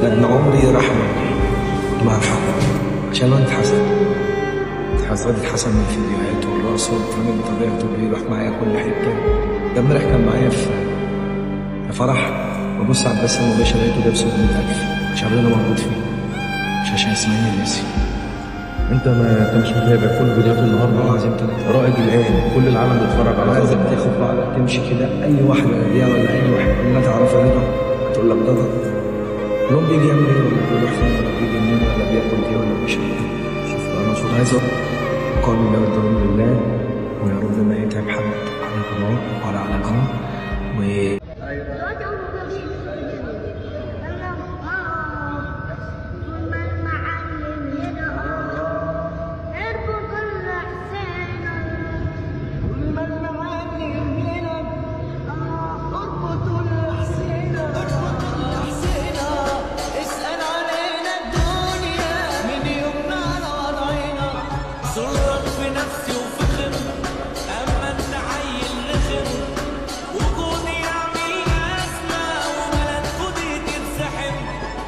ان عمري راح الله يرحمه عشان والد حسن والد حسن من الفيديوهات والرقص والفن بطبيعته بيروح معايا كل حته ده امبارح كان معايا في في فرح ببص على البث المباشر لقيته جاب 700000 عشان انا موجود فيه مش عشان اسماعيل ياسين انت ما انت مش متابع كل فيديوهات النهارده والله العظيم ثلاثة رائد الان كل العالم بيتفرج على عايزك صوتك تاخد بعضك تمشي كده اي واحده دي ولا اي واحد ما تعرفها رضا تقول لك رضا لون بيجي يعمل ايه ولا بيروح فين ولا بيجي منين ولا بياكل ايه ولا بيشرب ايه شوف بقى انا صوت عايز قال الله والدين لله ويا رب ما يتعب حد على القناه ولا على القناه و دلوقتي أول ما بيجي أنا آه طول ما المعلم هنا آه اربط كل حسين طول ما المعلم هنا آه اربطوا الحسين اربطوا الحسين اسأل علينا الدنيا من يومنا على وضعنا سرك في نفسي وفخر أما أنت عيل رخم وكون يعمل أزمة وبلد خدي تنسحب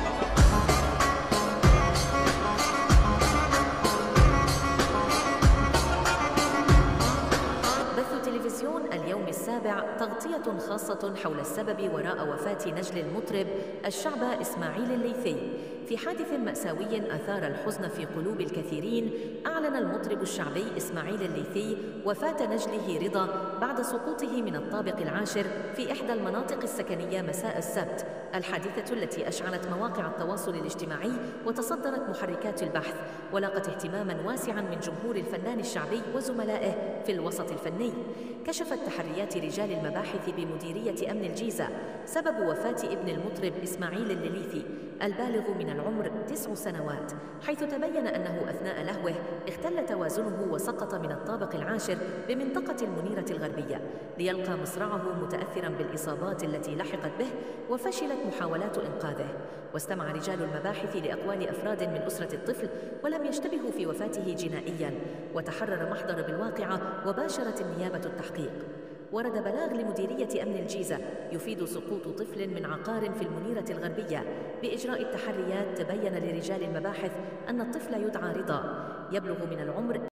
بث تلفزيون اليوم السابع تغطية خاصة حول السبب وراء وفاة نجل المطرب الشعب إسماعيل الليثي في حادث مأساوي أثار الحزن في قلوب الكثيرين أعلن المطرب الشعبي إسماعيل الليثي وفاة نجله رضا بعد سقوطه من الطابق العاشر في إحدى المناطق السكنية مساء السبت الحادثة التي أشعلت مواقع التواصل الاجتماعي وتصدرت محركات البحث ولاقت اهتماما واسعا من جمهور الفنان الشعبي وزملائه في الوسط الفني كشفت تحريات رجال المباحث بمديرية أمن الجيزة سبب وفاة ابن المطرب إسماعيل الليثي البالغ من العمر تسع سنوات حيث تبين أنه أثناء لهوه اختل توازنه وسقط من الطابق العاشر بمنطقة المنيرة الغربية ليلقى مصرعه متأثرا بالإصابات التي لحقت به وفشلت محاولات إنقاذه واستمع رجال المباحث لأقوال أفراد من أسرة الطفل ولم يشتبهوا في وفاته جنائيا وتحرر محضر بالواقعة وباشرت النيابة التحقيق ورد بلاغ لمديرية أمن الجيزة يفيد سقوط طفل من عقار في المنيرة الغربية بإجراء التحريات تبين لرجال المباحث أن الطفل يدعى رضا يبلغ من العمر